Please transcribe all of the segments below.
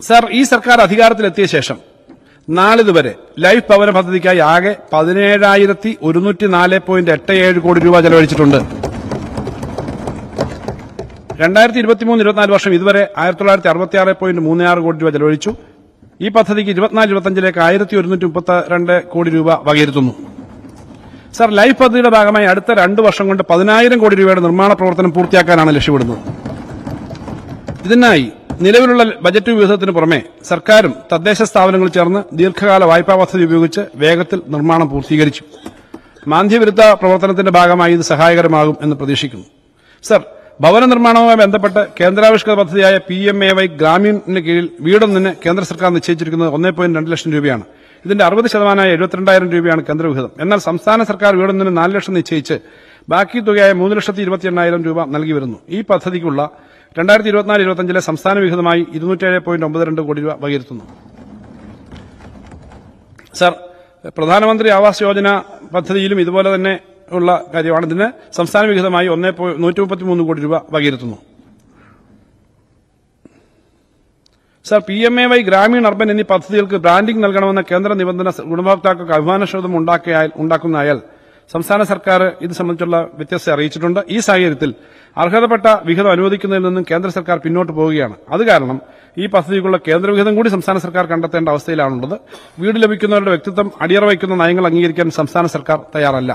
sir ഈ സർക്കാർ അധികാരത്തിലെത്തിയ ശേഷം നാളിതുവരെ ലൈഫ് ഭവന പദ്ധതിക്കായി ആകെ പതിനേഴായിരത്തി ഒരുന്നൂറ്റി നാല് പോയിന്റ് എട്ട് ഏഴ് കോടി രൂപ ചെലവഴിച്ചിട്ടുണ്ട് രണ്ടായിരത്തി ഇരുപത്തിമൂന്ന് ഇരുപത്തിനാല് വർഷം ഇതുവരെ ആയിരത്തി തൊള്ളായിരത്തി അറുപത്തി ആറ് പോയിന്റ് മൂന്ന് ആറ് കോടി രൂപ ചെലവഴിച്ചു ഈ പദ്ധതിക്ക് ഇരുപത്തിനാല് ഇരുപത്തിയഞ്ചിലേക്ക് ആയിരത്തി ഒരുന്നൂറ്റി മുപ്പത്തി രണ്ട് കോടി രൂപ വകയിരുത്തുന്നു സർ ലൈഫ് പദ്ധതിയുടെ ഭാഗമായി അടുത്ത രണ്ട് വർഷം കൊണ്ട് പതിനായിരം കോടി രൂപയുടെ നിർമ്മാണ പ്രവർത്തനം പൂർത്തിയാക്കാനാണ് ലക്ഷ്യമിടുന്നത് ഇതിനായി നിലവിലുള്ള ബജറ്റ് വിഹിതത്തിന് പുറമെ സർക്കാരും തദ്ദേശ സ്ഥാപനങ്ങൾ ചേർന്ന് ദീർഘകാല വായ്പാ പദ്ധതി ഉപയോഗിച്ച് വേഗത്തിൽ നിർമ്മാണം പൂർത്തീകരിച്ചു മാന്ദ്യവിരുദ്ധ പ്രവർത്തനത്തിന്റെ ഭാഗമായി ഇത് സഹായകരമാകും എന്ന് പ്രതീക്ഷിക്കുന്നു സർ ഭവന നിർമ്മാണവുമായി ബന്ധപ്പെട്ട് കേന്ദ്രാവിഷ്കൃത പദ്ധതിയായ പി എം എ വൈ ഗ്രാമീണിന് കീഴിൽ വീടൊന്നിന് കേന്ദ്ര സർക്കാർ നിശ്ചയിച്ചിരിക്കുന്നത് ഒന്നേ പോയിന്റ് രണ്ട് ലക്ഷം രൂപയാണ് ഇതിന്റെ അറുപത് ശതമാനമായ എഴുപത്തിരണ്ടായിരം രൂപയാണ് കേന്ദ്രവിഹിതം എന്നാൽ സംസ്ഥാന സർക്കാർ വീടൊന്നിന് നാല് ലക്ഷം നിശ്ചയിച്ച് ബാക്കി തുകയായ മൂന്ന് ലക്ഷത്തി ഇരുപത്തി എണ്ണായിരം രൂപ നൽകി വരുന്നു ഈ പദ്ധതിക്കുള്ള രണ്ടായിരത്തി ഇരുപത്തിനാല് ഇരുപത്തിയഞ്ചിലെ സംസ്ഥാന വിഹിതമായി ഇരുന്നൂറ്റേഴ് പോയിന്റ് ഒമ്പത് രണ്ട് കോടി രൂപ വകയിരുത്തുന്നു സർ പ്രധാനമന്ത്രി ആവാസ് യോജന പദ്ധതിയിലും ഇതുപോലെ തന്നെ ഉള്ള കാര്യമാണ് ഇതിന് സംസ്ഥാന വിഹിതമായി ഒന്നേ നൂറ്റി മുപ്പത്തിമൂന്ന് കോടി രൂപ വകയിരുത്തുന്നു sir P M A Y Gramin urban എന്നീ പദ്ധതികൾക്ക് ബ്രാൻഡിംഗ് നൽകണമെന്ന കേന്ദ്ര നിബന്ധന ഗുണഭോക്താക്കൾക്ക് അഭിമാനക്ഷതം ഉണ്ടാക്കിയാൽ ഉണ്ടാക്കുന്നതായാൽ സംസ്ഥാന സർക്കാർ ഇത് സംബന്ധിച്ചുള്ള വ്യത്യസ്തത അറിയിച്ചിട്ടുണ്ട് ഈ സാഹചര്യത്തിൽ അർഹതപ്പെട്ട വിഹിതം അനുവദിക്കുന്നതിൽ നിന്നും കേന്ദ്ര സർക്കാർ പിന്നോട്ട് പോവുകയാണ് അത് കാരണം ഈ പദ്ധതിക്കുള്ള കേന്ദ്ര വിഹിതം കൂടി സംസ്ഥാന സർക്കാർ കണ്ടെത്തേണ്ട അവസ്ഥയിലാണുള്ളത് വീട് ലഭിക്കുന്നവരുടെ വ്യക്തിത്വം അടിയറ വയ്ക്കുന്ന നയങ്ങൾ അംഗീകരിക്കാൻ സംസ്ഥാന സർക്കാർ തയ്യാറല്ല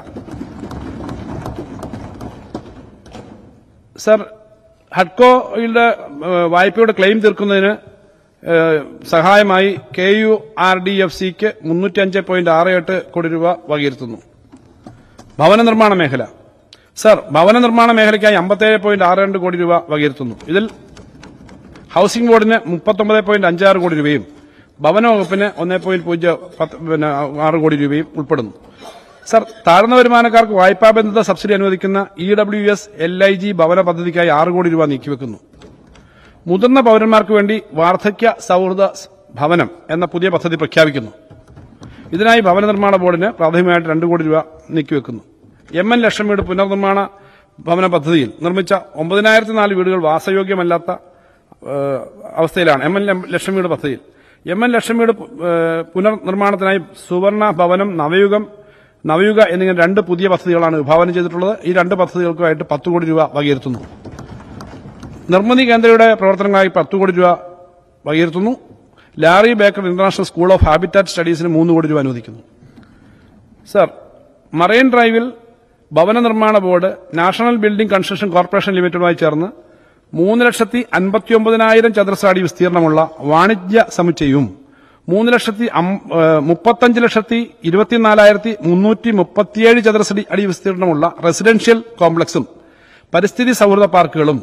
സർ ഹഡ്കോയുടെ ഏഹ്, വായ്പയുടെ ക്ലെയിം തീർക്കുന്നതിന് ഏഹ്, സഹായമായി K U R D F സിക്ക് മുന്നൂറ്റി അഞ്ച് പോയിന്റ് ആറ് എട്ട് കോടി രൂപ വകയിരുത്തുന്നു ഭവന നിർമ്മാണ മേഖല സർ ഭവന നിർമ്മാണ മേഖലയ്ക്കായി അമ്പത്തേഴ് പോയിന്റ് ആറ് രണ്ട് കോടി രൂപ വകയിരുത്തുന്നു ഇതിൽ ഹൌസിംഗ് ബോർഡിന് മുപ്പത്തൊമ്പത് പോയിന്റ് അഞ്ചാറ് കോടി രൂപയും ഭവന വകുപ്പിന് ഒന്നേ പോയിന്റ് പൂജ്യം പത്ത് പിന്നെ ആറ് കോടി രൂപയും ഉൾപ്പെടുന്നു സർ താഴ്ന്ന വരുമാനക്കാർക്ക് വായ്പാ ബന്ധിത സബ്സിഡി അനുവദിക്കുന്ന E W S L I G ഭവന പദ്ധതിക്കായി ആറ് കോടി രൂപ നീക്കിവെക്കുന്നു മുതിർന്ന പൌരന്മാർക്ക് വേണ്ടി വാർദ്ധക്യ സൌഹൃദ ഭവനം എന്ന പുതിയ പദ്ധതി പ്രഖ്യാപിക്കുന്നു ഇതിനായി ഭവന നിർമ്മാണ ബോർഡിന് പ്രാഥമികമായിട്ട് രണ്ട് കോടി രൂപ നീക്കിവെക്കുന്നു എം എൻ ലക്ഷം വീട് പുനർനിർമ്മാണ ഭവന പദ്ധതിയിൽ നിർമ്മിച്ച ഒമ്പതിനായിരത്തി നാല് വീടുകൾ വാസയോഗ്യമല്ലാത്ത ഏഹ്, അവസ്ഥയിലാണ് എം എൻ ലക്ഷം വീട് പദ്ധതിയിൽ എം എൻ ലക്ഷം വീട് ഏഹ്, പുനർനിർമ്മാണത്തിനായി സുവർണ ഭവനം നവയുഗം നവയുഗ എന്നിങ്ങനെ രണ്ട് പുതിയ പദ്ധതികളാണ് വിഭാവനം ചെയ്തിട്ടുള്ളത് ഈ രണ്ട് പദ്ധതികൾക്കുമായിട്ട് പത്ത് കോടി രൂപ വകയിരുത്തുന്നു നിർമ്മിതി കേന്ദ്രയുടെ പ്രവർത്തനങ്ങളായി പത്ത് കോടി രൂപ വകയിരുത്തുന്നു Laurie Baker International School of Habitat സ്റ്റഡീസിന് മൂന്ന് കോടി രൂപ അനുവദിക്കുന്നു സർ മറൈൻ ഡ്രൈവിൽ ഭവന നിർമ്മാണ board National Building Construction Corporation ലിമിറ്റഡുമായി ചേർന്ന് മൂന്ന് ലക്ഷത്തി അൻപത്തി ഒമ്പതിനായിരം ചതുരശ്ര അടി വിസ്തീർണമുള്ള വാണിജ്യ സമുച്ചയവും മൂന്ന് ലക്ഷത്തി അം- ഏഹ് മുപ്പത്തഞ്ച് ലക്ഷത്തി ഇരുപത്തിനാലായിരത്തി മുന്നൂറ്റി മുപ്പത്തിയേഴ് ചതുരശ്ര അടി വിസ്തീർണമുള്ള റെസിഡൻഷ്യൽ കോംപ്ലക്സും പരിസ്ഥിതി സൗഹൃദ പാർക്കുകളും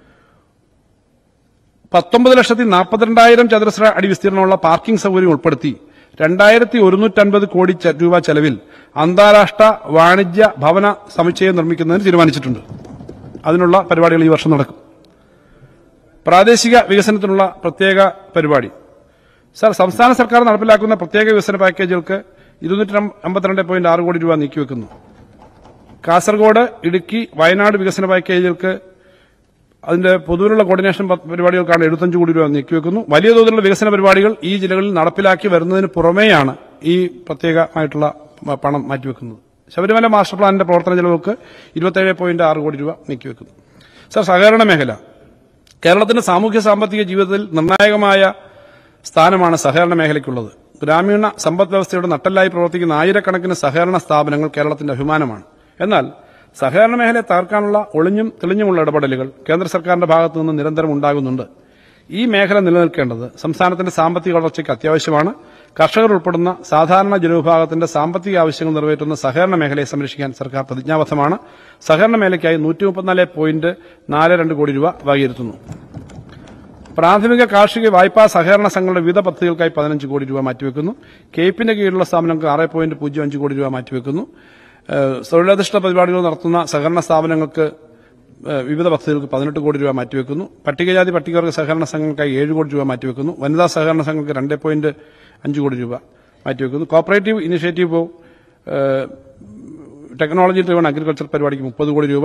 പത്തൊമ്പത് ലക്ഷത്തി നാൽപ്പത്തിരണ്ടായിരം ചതുരശ്ര അടി വിസ്തീർണമുള്ള പാർക്കിംഗ് സൗകര്യം ഉൾപ്പെടുത്തി രണ്ടായിരത്തി ഒരുന്നൂറ്റൻപത് കോടി ചെ- രൂപ ചെലവിൽ അന്താരാഷ്ട്ര വാണിജ്യ ഭവന സമുച്ചയം നിർമ്മിക്കുന്നതിന് തീരുമാനിച്ചിട്ടുണ്ട് അതിനുള്ള പരിപാടികൾ ഈ വർഷം നടക്കും പ്രാദേശിക വികസനത്തിനുള്ള പ്രത്യേക പരിപാടി സർ സംസ്ഥാന സർക്കാർ നടപ്പിലാക്കുന്ന പ്രത്യേക വികസന പാക്കേജുകൾക്ക് ഇരുന്നൂറ്റി അമ്പത്തിരണ്ട് പോയിന്റ് ആറ് കോടി രൂപ നീക്കിവെക്കുന്നു കാസർഗോഡ് ഇടുക്കി വയനാട് വികസന പാക്കേജുകൾക്ക് അതിന്റെ പൊതുവിലുള്ള കോർഡിനേഷൻ പ- പരിപാടികൾക്കാണ് എഴുപത്തഞ്ച് കോടി രൂപ നീക്കിവെക്കുന്നു വലിയ തോതിലുള്ള വികസന പരിപാടികൾ ഈ ജില്ലകളിൽ നടപ്പിലാക്കി വരുന്നതിന് പുറമെയാണ് ഈ പ്രത്യേകമായിട്ടുള്ള പ- പണം മാറ്റിവെക്കുന്നത് ശബരിമല മാസ്റ്റർ പ്ലാനിന്റെ പ്രവർത്തന ചെലവുകൾക്ക് ഇരുപത്തേഴ് പോയിന്റ് ആറ് കോടി രൂപ നീക്കിവെക്കുന്നു സർ സഹകരണ മേഖല കേരളത്തിന്റെ സാമൂഹ്യ സാമ്പത്തിക ജീവിതത്തിൽ നിർണായകമായ സ്ഥാനമാണ് സഹകരണ മേഖലയ്ക്കുള്ളത് ഗ്രാമീണ സമ്പദ് വ്യവസ്ഥയുടെ നട്ടെല്ലായി പ്രവർത്തിക്കുന്ന ആയിരക്കണക്കിന് സഹകരണ സ്ഥാപനങ്ങൾ കേരളത്തിന്റെ അഭിമാനമാണ് എന്നാൽ സഹകരണ മേഖലയെ തകർക്കാനുള്ള ഒളിഞ്ഞും തെളിഞ്ഞുമുള്ള ഇടപെടലുകൾ കേന്ദ്ര സർക്കാരിന്റെ ഭാഗത്തു നിന്ന് നിരന്തരം ഉണ്ടാകുന്നുണ്ട് ഈ മേഖല നിലനിൽക്കേണ്ടത് സംസ്ഥാനത്തിന്റെ സാമ്പത്തിക വളർച്ചയ്ക്ക് അത്യാവശ്യമാണ് കർഷകർ ഉൾപ്പെടുന്ന സാധാരണ ജനവിഭാഗത്തിന്റെ സാമ്പത്തിക ആവശ്യങ്ങൾ നിറവേറ്റുന്ന സഹകരണ മേഖലയെ സംരക്ഷിക്കാൻ സർക്കാർ പ്രതിജ്ഞാബദ്ധമാണ് സഹകരണ മേഖലയ്ക്കായി നൂറ്റി മുപ്പത്തിനാല് പോയിന്റ് നാല് രണ്ട് കോടി രൂപ വകയിരുത്തുന്നു പ്രാഥമിക കാർഷിക വായ്പാ സഹകരണ സംഘങ്ങളുടെ വിവിധ പദ്ധതികൾക്കായി പതിനഞ്ച് കോടി രൂപ മാറ്റിവെക്കുന്നു കെയ്പ്പിന്റെ കീഴിലുള്ള സ്ഥാപനങ്ങൾക്ക് ആറ് പോയിന്റ് പൂജ്യം അഞ്ച് കോടി രൂപ മാറ്റിവെക്കുന്നു ഏഹ് തൊഴിലധിഷ്ഠിത പരിപാടികൾ നടത്തുന്ന സഹകരണ സ്ഥാപനങ്ങൾക്ക് ഏഹ് വിവിധ പദ്ധതികൾക്ക് പതിനെട്ട് കോടി രൂപ മാറ്റിവെക്കുന്നു പട്ടികജാതി പട്ടികവർഗ സഹകരണ സംഘങ്ങൾക്കായി ഏഴ് കോടി രൂപ മാറ്റിവെക്കുന്നു വനിതാ സഹകരണ സംഘങ്ങൾക്ക് രണ്ട് പോയിന്റ് അഞ്ച് കോടി രൂപ മാറ്റിവെക്കുന്നു cooperative initiative technology driven agriculture പരിപാടിക്ക് മുപ്പത് കോടി രൂപ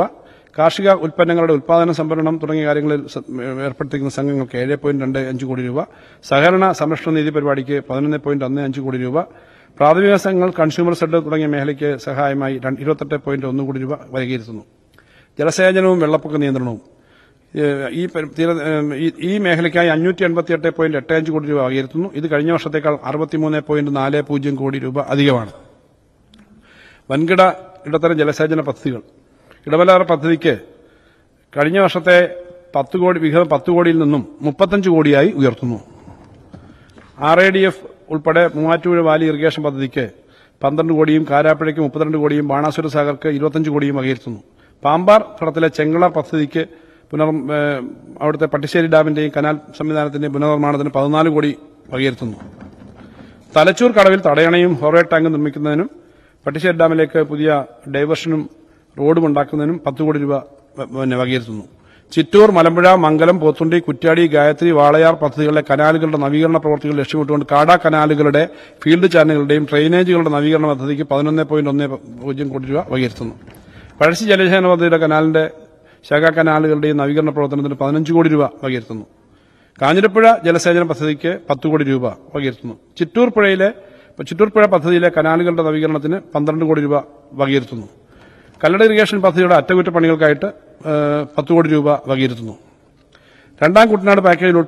കാർഷിക ഉൽപ്പന്നങ്ങളുടെ ഉൽപാദന സംഭരണം തുടങ്ങിയ കാര്യങ്ങളിൽ സ- ഏർപ്പെടുത്തിയിരിക്കുന്ന സംഘങ്ങൾക്ക് ഏഴ് പോയിന്റ് രണ്ട് അഞ്ച് കോടി രൂപ സഹകരണ സംരക്ഷണ നിധി പരിപാടിക്ക് പതിനൊന്ന് പോയിന്റ് ഒന്ന് അഞ്ച് കോടി രൂപ പ്രാഥമിക സംഘങ്ങൾ കൺസ്യൂമർ സെഡ് തുടങ്ങിയ മേഖലയ്ക്ക് സഹായമായി രണ്ട് ഇരുപത്തെട്ട് പോയിന്റ് ഒന്ന് കോടി രൂപ വൈകിയിരുത്തുന്നു ജലസേചനവും വെള്ളപ്പൊക്ക നിയന്ത്രണവും ഏഹ് ഈ പരി- തീര ഏഹ് ഈ- ഈ മേഖലയ്ക്കായി അഞ്ഞൂറ്റി എൺപത്തി എട്ട് പോയിന്റ് എട്ട് അഞ്ച് കോടി രൂപ വകയിരുത്തുന്നു ഇത് കഴിഞ്ഞ വർഷത്തേക്കാൾ അറുപത്തിമൂന്ന് പോയിന്റ് നാല് പൂജ്യം കോടി രൂപ അധികമാണ് വൻകിട ഇടത്തരം ജലസേചന പദ്ധതികൾ ഇടമലയാർ പദ്ധതിക്ക് കഴിഞ്ഞ വർഷത്തെ പത്ത് കോടി വിഹിതം പത്ത് കോടിയിൽ നിന്നും മുപ്പത്തഞ്ച് കോടിയായി ഉയർത്തുന്നു ആർ എ ഡി എഫ് ഉൾപ്പെടെ മൂവാറ്റുപുഴ വാലി ഇറിഗേഷൻ പദ്ധതിക്ക് പന്ത്രണ്ട് കോടിയും കാരാപ്പുഴയ്ക്ക് മുപ്പത്തിരണ്ട് കോടിയും ബാണാസുര സാഗർക്ക് ഇരുപത്തഞ്ച് കോടിയും വകയിരുത്തുന്നു പാമ്പാർ തടത്തിലെ ചെങ്കള പദ്ധതിക്ക് പുനർ ഏഹ് അവിടുത്തെ പട്ടിശ്ശേരി ഡാമിന്റെയും കനാൽ സംവിധാനത്തിന്റെയും പുനർനിർമ്മാണത്തിന് പതിനാല് കോടി വകയിരുത്തുന്നു തലച്ചൂർ കടവിൽ തടയണയും ഹോറേ ടാങ്കും നിർമ്മിക്കുന്നതിനും പട്ടിശ്ശേരി ഡാമിലേക്ക് പുതിയ ഡൈവേർഷനും റോഡും ഉണ്ടാക്കുന്നതിനും പത്ത് കോടി രൂപ വ- പിന്നെ വകയിരുത്തുന്നു ചിറ്റൂർ മലമ്പുഴ മംഗലം പോത്തുണ്ടി കുറ്റ്യാടി ഗായത്രി വാളയാർ പദ്ധതികളിലെ കനാലുകളുടെ നവീകരണ പ്രവർത്തികൾ ലക്ഷ്യമിട്ടുകൊണ്ട് കാടാ കനാലുകളുടെ ഫീൽഡ് ചാനലുകളുടെയും ഡ്രെയിനേജുകളുടെ നവീകരണ പദ്ധതിക്ക് പതിനൊന്ന് പോയിന്റ് ഒന്ന് പൂജ്യം കോടി രൂപ വകയിരുത്തുന്നു പഴശ്ശി ജലസേന പദ്ധതിയുടെ കനാലിന്റെ ശാഖാ കനാലുകളുടെയും നവീകരണ പ്രവർത്തനത്തിന് പതിനഞ്ച് കോടി രൂപ വകയിരുത്തുന്നു കാഞ്ഞിരപ്പുഴ ജലസേചന പദ്ധതിക്ക് പത്ത് കോടി രൂപ വകയിരുത്തുന്നു ചിറ്റൂർ പുഴയിലെ ചിറ്റൂർ പുഴ പദ്ധതിയിലെ കനാലുകളുടെ നവീകരണത്തിന് പന്ത്രണ്ട് കോടി രൂപ വകയിരുത്തുന്നു കല്ലട ഇറിഗേഷൻ പദ്ധതിയുടെ അറ്റകുറ്റപ്പണികൾക്കായിട്ട് ഏഹ്, പത്ത് കോടി രൂപ വകയിരുത്തുന്നു രണ്ടാം കുട്ടനാട് പാക്കേജിൽ